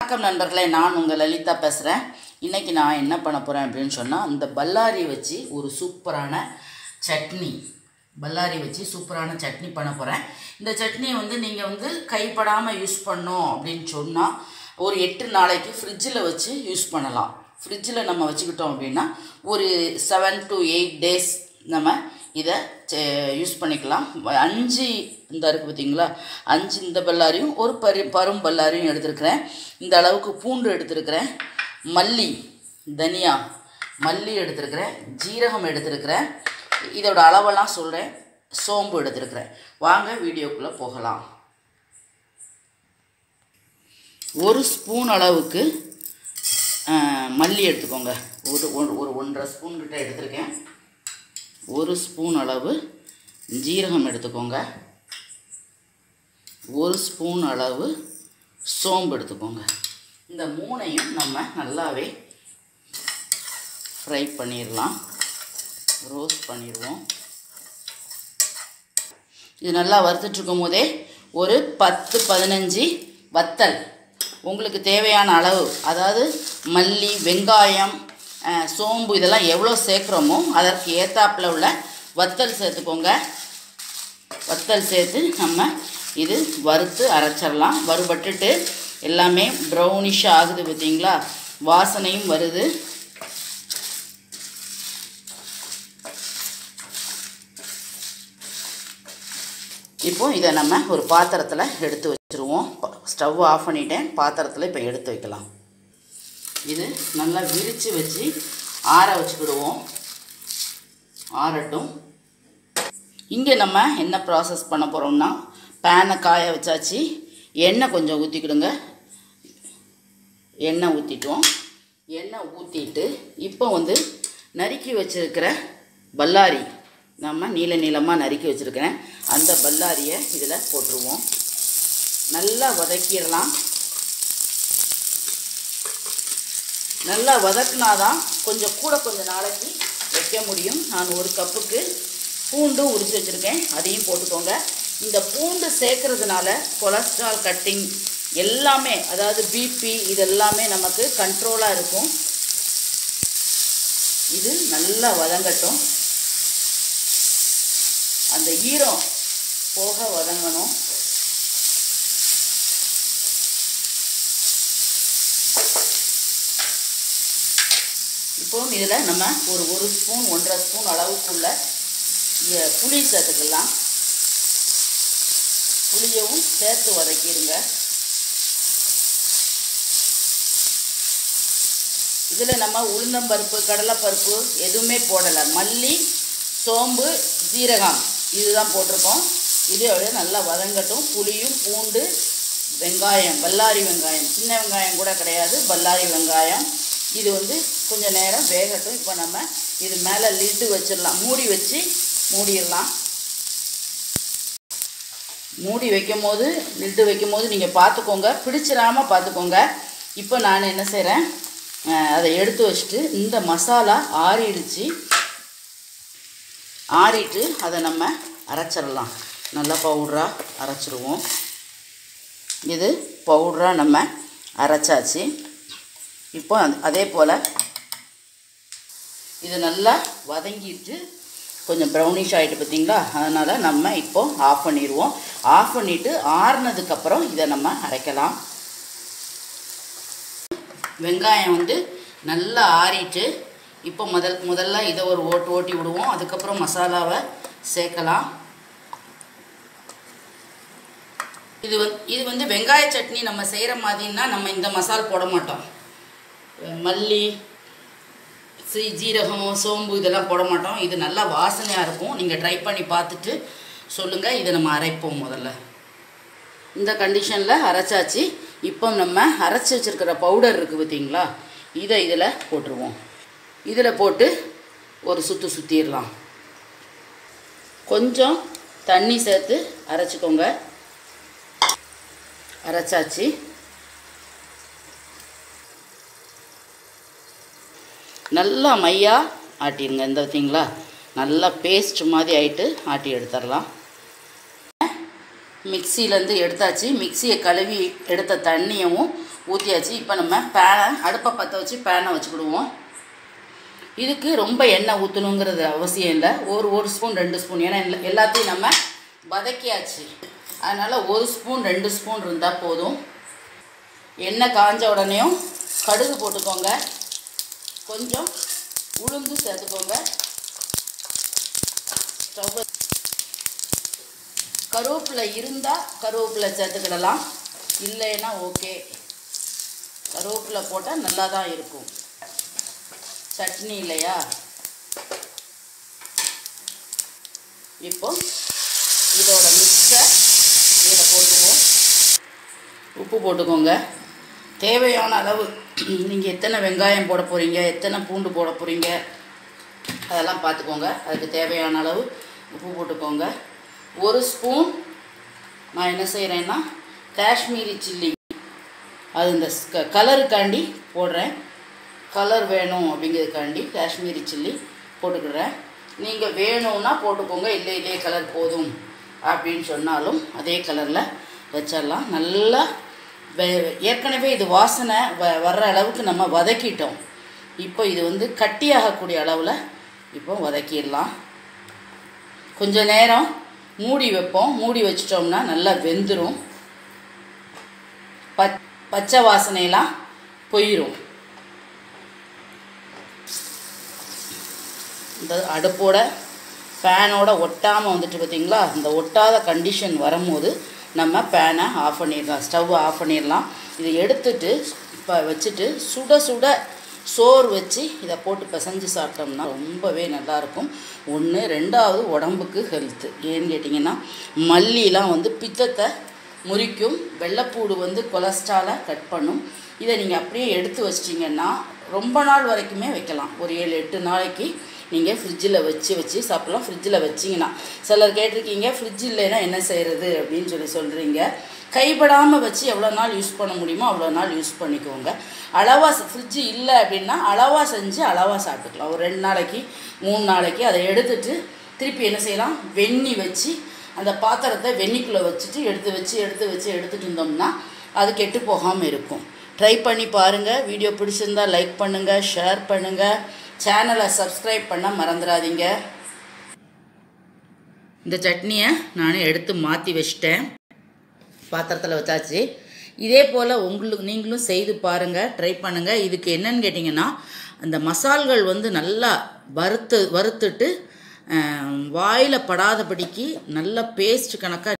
வணக்கம் நண்பர்களே நான் உங்கள் லலிதா பேசுகிறேன் இன்றைக்கி நான் என்ன பண்ண போகிறேன் அப்படின்னு சொன்னால் இந்த பல்லாரி வச்சு ஒரு சூப்பரான சட்னி பல்லாரி வச்சு சூப்பரான சட்னி பண்ண போகிறேன் இந்த சட்னியை வந்து நீங்கள் வந்து கைப்படாமல் யூஸ் பண்ணோம் அப்படின்னு சொன்னால் ஒரு எட்டு நாளைக்கு ஃப்ரிட்ஜில் வச்சு யூஸ் பண்ணலாம் ஃப்ரிட்ஜில் நம்ம வச்சுக்கிட்டோம் அப்படின்னா ஒரு செவன் டு எயிட் டேஸ் நம்ம இதை யூஸ் பண்ணிக்கலாம் அஞ்சு இந்த இருக்குது பார்த்தீங்களா அஞ்சு இந்த பல்லாரியும் ஒரு பரி பரும் பல்லாரியும் எடுத்துருக்கிறேன் இந்த அளவுக்கு பூண்டு எடுத்துருக்கிறேன் மல்லி தனியா மல்லி எடுத்துருக்கிறேன் ஜீரகம் எடுத்துருக்கிறேன் இதோட அளவெல்லாம் சொல்கிறேன் சோம்பு எடுத்துருக்கிறேன் வாங்க வீடியோக்குள்ளே போகலாம் ஒரு ஸ்பூன் அளவுக்கு மல்லி எடுத்துக்கோங்க ஒரு ஒரு ஒரு ஒன்றரை ஸ்பூன் கிட்ட எடுத்திருக்கேன் ஒரு ஸ்பூன் அளவு ஜீரகம் எடுத்துக்கோங்க ஒரு ஸ்பூன் அளவு சோம்பு எடுத்துக்கோங்க இந்த மூணையும் நம்ம நல்லாவே ஃப்ரை பண்ணிடலாம் ரோஸ்ட் பண்ணிடுவோம் இது நல்லா வறுத்துட்ருக்கும் போதே ஒரு பத்து பதினஞ்சு வத்தல் உங்களுக்கு தேவையான அளவு அதாவது மல்லி வெங்காயம் சோம்பு இதெல்லாம் எவ்வளோ சேர்க்குறோமோ அதற்கு ஏத்தாப்பில் உள்ள வத்தல் சேர்த்துக்கோங்க வத்தல் சேர்த்து நம்ம இது வறுத்து அரைச்சிடலாம் வறுபட்டுட்டு எல்லாமே ப்ரௌனிஷாக ஆகுது பார்த்தீங்களா வாசனையும் வருது இப்போ இதை நம்ம ஒரு பாத்திரத்தில் எடுத்து வச்சுருவோம் ஸ்டவ் ஆஃப் பண்ணிட்டேன் பாத்திரத்தில் இப்போ எடுத்து வைக்கலாம் இது நல்லா விரித்து வச்சு ஆற வச்சுக்கிடுவோம் ஆறட்டும் இங்கே நம்ம என்ன ப்ராசஸ் பண்ண போகிறோம்னா பேனை காய வச்சாச்சு எண்ணெய் கொஞ்சம் ஊற்றிக்கிடுங்க எண்ணெய் ஊற்றிட்டோம் எண்ணெய் ஊற்றிட்டு இப்போ வந்து நறுக்கி வச்சுருக்கிற பல்லாரி நம்ம நீள நீளமாக நறுக்கி வச்சுருக்கிறேன் அந்த பல்லாரியை இதில் போட்டுருவோம் நல்லா வதக்கிடலாம் நல்லா வதக்குனாதான் கொஞ்சம் கூட கொஞ்சம் நாளைக்கு வைக்க முடியும் நான் ஒரு கப்புக்கு பூண்டு உரிச்சு வச்சுருக்கேன் அதையும் போட்டுக்கோங்க இந்த பூண்டு சேர்க்கறதுனால கொலஸ்ட்ரால் கட்டிங் எல்லாமே அதாவது பிபி இது எல்லாமே நமக்கு கண்ட்ரோலாக இருக்கும் இது நல்லா வதங்கட்டும் அந்த ஈரம் போக வதங்கணும் இப்போ இதில் நம்ம ஒரு ஒரு ஸ்பூன் ஒன்றரை ஸ்பூன் அளவுக்குள்ள புளி சேர்த்துக்கலாம் புளியவும் சேர்த்து வதக்கிடுங்க இதில் நம்ம உளுந்தம்பருப்பு கடலைப்பருப்பு எதுவுமே போடலை மல்லி சோம்பு ஜீரகம் இதுதான் போட்டிருக்கோம் இது அப்படியே நல்லா வதங்கட்டும் புளியும் பூண்டு வெங்காயம் பல்லாரி வெங்காயம் சின்ன வெங்காயம் கூட கிடையாது பல்லாரி வெங்காயம் இது வந்து கொஞ்சம் நேரம் வேகட்டும் இப்போ நம்ம இது மேலே லிட்டு வச்சிடலாம் மூடி வச்சு மூடிடலாம் மூடி வைக்கும் போது லிட்டு வைக்கும் போது நீங்கள் பார்த்துக்கோங்க பிடிச்சிடாமல் பார்த்துக்கோங்க இப்போ நான் என்ன செய்கிறேன் அதை எடுத்து வச்சுட்டு இந்த மசாலா ஆறிடுச்சு ஆறிட்டு அதை நம்ம அரைச்சிடலாம் நல்லா பவுட்ராக அரைச்சிருவோம் இது பவுட்ராக நம்ம அரைச்சாச்சு இப்போ அதே போல் இது நல்லா வதங்கிட்டு கொஞ்சம் ப்ரௌனிஷ் ஆகிட்டு பார்த்தீங்களா அதனால் நம்ம இப்போது ஆஃப் பண்ணிடுவோம் ஆஃப் பண்ணிவிட்டு ஆறுனதுக்கப்புறம் இதை நம்ம அரைக்கலாம் வெங்காயம் வந்து நல்லா ஆறிட்டு இப்போ முதல் முதல்ல இதை ஒரு ஓட்டு ஓட்டி விடுவோம் அதுக்கப்புறம் மசாலாவை சேர்க்கலாம் இது வந்து இது வந்து வெங்காய சட்னி நம்ம செய்கிற மாதிரின்னா நம்ம இந்த மசால் போட மாட்டோம் மல்லி சி ஜீரகம் சோம்பு இதெல்லாம் போட மாட்டோம் இது நல்லா வாசனையாக இருக்கும் நீங்கள் ட்ரை பண்ணி பார்த்துட்டு சொல்லுங்கள் இதை நம்ம அரைப்போம் முதல்ல இந்த கண்டிஷனில் அரைச்சாச்சு இப்போ நம்ம அரைச்சி வச்சுருக்கிற பவுடர் இருக்குது பார்த்தீங்களா இதை இதில் போட்டுருவோம் இதில் போட்டு ஒரு சுற்று சுற்றிடலாம் கொஞ்சம் தண்ணி சேர்த்து அரைச்சிக்கோங்க அரைச்சாச்சு நல்லா மையாக ஆட்டிடுங்க இந்த பார்த்தீங்களா நல்லா பேஸ்ட் மாதிரி ஆகிட்டு ஆட்டி எடுத்துடலாம் மிக்சியிலேருந்து எடுத்தாச்சு மிக்சியை கழுவி எடுத்த தண்ணியவும் ஊற்றியாச்சு இப்போ நம்ம பேனை அடுப்பை பற்ற வச்சு பேனை வச்சுக்கிடுவோம் இதுக்கு ரொம்ப எண்ணெய் ஊற்றணுங்கிறது அவசியம் இல்லை ஒரு ஒரு ஸ்பூன் ரெண்டு ஸ்பூன் ஏன்னா எல்லா- எல்லாத்தையும் நம்ம வதக்கியாச்சு அதனால் ஒரு ஸ்பூன் ரெண்டு ஸ்பூன் இருந்தால் போதும் எண்ணெய் காஞ்ச உடனேயும் கடுகு போட்டுக்கோங்க கொஞ்சம் உளுந்து சேர்த்துக்கோங்க ஸ்டவ் கருவேப்பிலை இருந்தால் கருவேப்பிலை சேர்த்துக்கிடலாம் இல்லைன்னா ஓகே கருவேப்பிலை போட்டால் நல்லா தான் இருக்கும் சட்னி இல்லையா இப்போ இதோட மிக்ஸை இதில் போட்டுக்குவோம் உப்பு போட்டுக்கோங்க தேவையான அளவு நீங்கள் எத்தனை வெங்காயம் போட போகிறீங்க எத்தனை பூண்டு போட போகிறீங்க அதெல்லாம் பார்த்துக்கோங்க அதுக்கு தேவையான அளவு உப்பு போட்டுக்கோங்க ஒரு ஸ்பூன் நான் என்ன செய்கிறேன்னா காஷ்மீரி சில்லி அது இந்த க- கலருக்காண்டி போடுறேன் கலர் வேணும் அப்படிங்கிறதுக்காண்டி காஷ்மீரி சில்லி போட்டுக்கிறேன் நீங்கள் வேணும்னா போட்டுக்கோங்க இல்லை இதே கலர் போதும் அப்படின்னு சொன்னாலும் அதே கலரில் வச்சிடலாம் நல்லா வெ- ஏற்கனவே இது வாசனை வ வர்ற அளவுக்கு நம்ம வதக்கிட்டோம் இப்போ இது வந்து கட்டியாகக்கூடிய அளவில் இப்போ வதக்கிடலாம் கொஞ்ச நேரம் மூடி வைப்போம் மூடி வச்சிட்டோம்னா நல்லா வெந்துடும் பச் பச்சை வாசனையெல்லாம் போயிடும் இந்த அடுப்போட ஃபேனோட ஒட்டாமல் வந்துட்டு பார்த்தீங்களா இந்த ஒட்டாத கண்டிஷன் வரும்போது நம்ம பேனை ஆஃப் பண்ணிடலாம் ஸ்டவ் ஆஃப் பண்ணிடலாம் இதை எடுத்துட்டு இப்போ வச்சுட்டு சுட சுட சோறு வச்சு இதை போட்டு பிசைஞ்சு சாப்பிட்டோம்னா ரொம்பவே நல்லாயிருக்கும் ஒன்று ரெண்டாவது உடம்புக்கு ஹெல்த்து ஏன்னு கேட்டிங்கன்னா மல்லிலாம் வந்து பித்தத்தை முறிக்கும் வெள்ளைப்பூடு வந்து கொலஸ்ட்ராலை கட் பண்ணும் இதை நீங்கள் அப்படியே எடுத்து வச்சிட்டிங்கன்னா ரொம்ப நாள் வரைக்குமே வைக்கலாம் ஒரு ஏழு எட்டு நாளைக்கு நீங்கள் ஃப்ரிட்ஜில் வச்சு வச்சு சாப்பிட்லாம் ஃப்ரிட்ஜில் வச்சிங்கன்னா சிலர் கேட்டிருக்கீங்க ஃப்ரிட்ஜ் இல்லைன்னா என்ன செய்கிறது அப்படின்னு சொல்லி சொல்கிறீங்க கைப்படாமல் வச்சு எவ்வளோ நாள் யூஸ் பண்ண முடியுமோ அவ்வளோ நாள் யூஸ் பண்ணிக்கோங்க அளவாக ஃப்ரிட்ஜு இல்லை அப்படின்னா அளவாக செஞ்சு அளவாக சாப்பிட்டுக்கலாம் ஒரு ரெண்டு நாளைக்கு மூணு நாளைக்கு அதை எடுத்துட்டு திருப்பி என்ன செய்யலாம் வெந்நி வச்சு அந்த பாத்திரத்தை வெந்நிக்குள்ளே வச்சுட்டு எடுத்து வச்சு எடுத்து வச்சு எடுத்துட்டு இருந்தோம்னா அது கெட்டு போகாமல் இருக்கும் ட்ரை பண்ணி பாருங்கள் வீடியோ பிடிச்சிருந்தா லைக் பண்ணுங்கள் ஷேர் பண்ணுங்கள் சேனலை சப்ஸ்கிரைப் பண்ண மறந்துடாதீங்க இந்த சட்னியை நான் எடுத்து மாற்றி வச்சிட்டேன் பாத்திரத்தில் வச்சாச்சு இதே போல் உங்களுக்கு நீங்களும் செய்து பாருங்கள் ட்ரை பண்ணுங்கள் இதுக்கு என்னன்னு கேட்டிங்கன்னா அந்த மசால்கள் வந்து நல்லா வறுத்து வறுத்துட்டு வாயில் படாதபடிக்கு நல்லா பேஸ்ட் கணக்காக